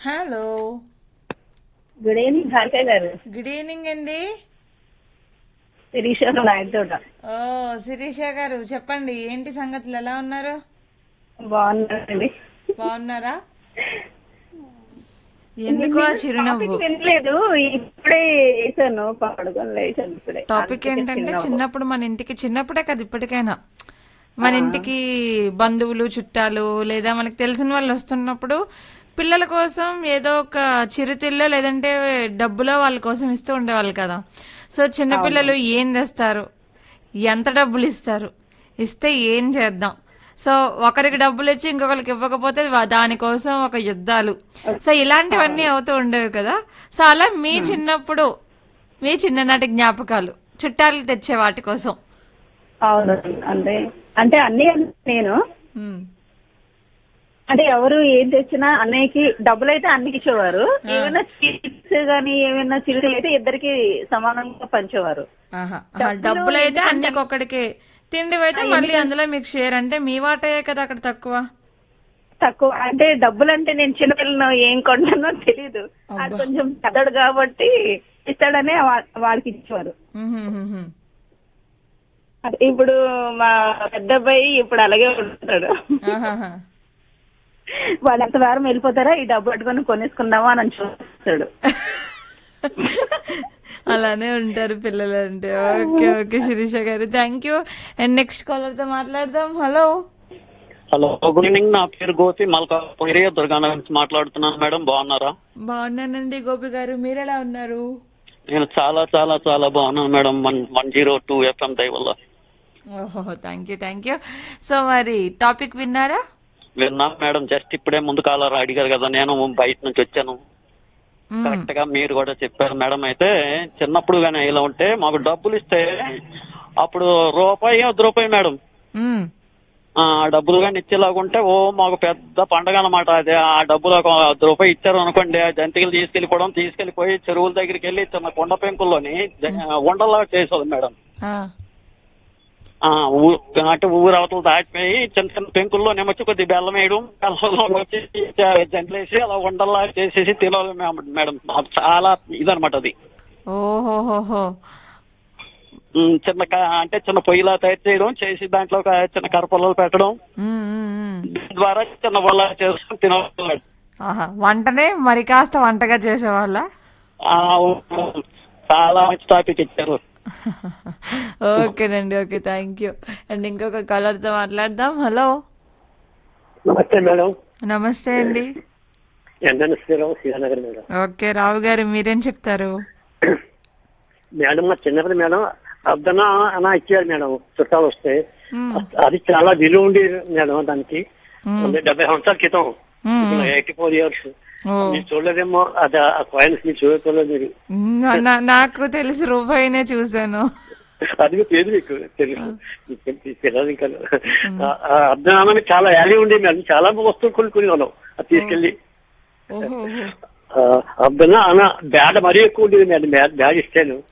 Hello good evening Bhargava గారు good evening అండి శిరీష నాయుడుతోట ఓ శిరీష గారు చెప్పండి ఏంటి సంగతులు ఎలా ఉన్నారు బాగున్నారండి బాగున్నారా ఎందుకు ఆ చిరునవ్వు వినలేదు ఇప్పుడే వేసాను పడుకొని లేచాను ఇప్పుడే టాపిక్ ఏంటంటే చిన్నప్పుడు మన ఇంటికి చిన్నప్పుడే కదా ఇప్పటికైనా మన ఇంటికి బంధువులు చుట్టాలు లేదా మనకి తెలిసిన వాళ్ళు వస్తున్నప్పుడు పిల్లల కోసం ఏదో ఒక చిరుతిల్లో లేదంటే డబ్బులో వాళ్ళ కోసం ఇస్తూ ఉండేవాళ్ళు కదా సో చిన్నపిల్లలు ఏం తెస్తారు ఎంత డబ్బులు ఇస్తారు ఇస్తే ఏం చేద్దాం సో ఒకరికి డబ్బులు ఇచ్చి ఇంకొకరికి ఇవ్వకపోతే వా- దానికోసం ఒక యుద్ధాలు సో ఇలాంటివన్నీ అవుతూ ఉండేవి కదా సో అలా మీ చిన్నప్పుడు మీ చిన్ననాటి జ్ఞాపకాలు చుట్టాలు తెచ్చే వాటి కోసం అవును అంటే అంటే అన్ని నేను ఉమ్, అంటే ఎవరు ఏం తెచ్చినా అన్నయ్యకి డబ్బులు అయితే అన్నికి ఇచ్చేవారు ఏమైనా చీట్స్ గానీ ఏమైనా చిరుకులు అయితే ఇద్దరికి సమానంగా పంచేవారు ఆహా. ఆహా, డబ్బులు అయితే అన్ని ఒక్కడికి తిండి అయితే మళ్ళీ అందులో మీకు షేర్ అంటే మీ వాటయే కదా అక్కడ తక్కువ తక్కువ అంటే డబ్బులు అంటే నేను చిన్నపిల్లను ఏం కొంటానో తెలీదు అది కొంచెం పెద్దడు కాబట్టి ఇస్తాడనే వా- వాడికి ఇచ్చేవారు ఉహుం, ఉహుం. అదే ఇప్పుడు మా పెద్ద అబ్బాయి ఇప్పుడు అలాగే ఉంటాడు ఆహాహా. వాళ్ళు ఎంత వారం వెళ్ళిపోతారా ఈ డబ్బు పట్టుకొని కొనేసుకుందామా అని చూస్తాడు అలానే ఉంటారు పిల్లలు అంటే ఓకే ఓకే శిరీష గారు thank you and next caller తో మాట్లాడదాం హలో హలో గుడ్ ఈవినింగ్ నా పేరు గోపి మల్కాపురి దుర్గానగర్ నుంచి మాట్లాడుతున్నాను మేడం బాగున్నారా బాగున్నానండి గోపి గారు మీరు ఎలా ఉన్నారు నేను చాలా చాలా చాలా బాగున్నాను madam one one zero two FM దయ వల్ల ఓహో thank you thank you so మరి టాపిక్ విన్నారా విన్నా మేడం జస్ట్ ఇప్పుడే ముందు కాలర్ అడిగారు కదా నేను బయట నుంచి వచ్చాను మ్మ్. కరెక్ట్ గా మీరు కూడా చెప్పారు మేడం అయితే చిన్నప్పుడు కానీ ఇలా ఉంటే మాకు డబ్బులు ఇస్తే అప్పుడు రూపాయి వద్ద రూపాయి మేడం మ్మ్. ఆ డబ్బులు కానీ ఇచ్చేలాగుంటే ఓ మాకు పెద్ద పండగ అనమాట అదే ఆ డబ్బులు ఒక వద్ద రూపాయి ఇచ్చారు అనుకోండి ఆ జంతికలు తీసుకెళ్ళిపోవడం తీసుకెళ్లిపోయి చెరువుల దగ్గరికి వెళ్ళి చిన్న కొండ పెంకుల్లోని జ- ఉండలా చేసేది మేడం ఆ. ఆ ఊ- అంటే ఊరు అవతల దాటిపోయి చిన్న చిన్న పెంకుల్లో నెమచ్చి కొద్ది బెల్లం వేయడం బెల్లంలో వచ్చి జంటలేసి అలా ఉండల్లా చేసేసి తినాలి మేడం నాకు చాలా ఇదనమాట అది ఓహోహోహో ఉమ్, చిన్న క- అంటే చిన్న పొయ్యిలా తయారు చేయడం చేసి దాంట్లో ఒక చిన్న కరపొల్లలు పెట్టడం మ్మ్, మ్మ్, మ్మ్. దీని ద్వారా చిన్న పొల్ల చేసుకుని తినవచ్చు ఆహా వంటనే మరి కాస్త వంటగా చేసేవాళ్ళ ఆ, చాలా మంచి టాపిక్ ఇచ్చారు ఓకేనండి ఓకే థ్యాంక్ యూ అండ్ ఇంకొక caller తో మాట్లాడదాం హలో నమస్తే మేడం నమస్తే అండి ఎండన శ్రీరావు శ్రీనగర్ మేడం ఓకే రావు గారు మీరేం చెప్తారు మేడం మా చిన్నప్పుడు మేడం అర్ధన అనా ఇచ్చారు మేడం చుట్టాలు వస్తే మ్మ్. అది చాలా విలువ ఉంది మేడం దానికి మ్మ్. అంటే డెబ్బై సంవత్సరాల క్రితం మ్మ్. ఎయిటీ ఫోర్ ఇయర్స్ ఓ మీరు చూడలేదేమో అది ఆ కాయిన్స్ మీరు చూడలేదు మీరు నా- నా- నాకు తెలిసి రూపాయినే చూశాను అది మీకు తెలియదు మీకు తెలుసు మీకు తెలి- తెలియదు ఇంకా అర్ధనామాన్ని చాలా వాల్యూ ఉంది మేడం చాలా వస్తువులు కొనుక్కుని వాళ్ళం అది తీసుకెళ్ళి ఓహో అర్ధన అన బ్యాడ్ మరీ ఎక్కువ ఉండేది మేడం బ్యాడ్ బ్యాడ్ ఇస్తాను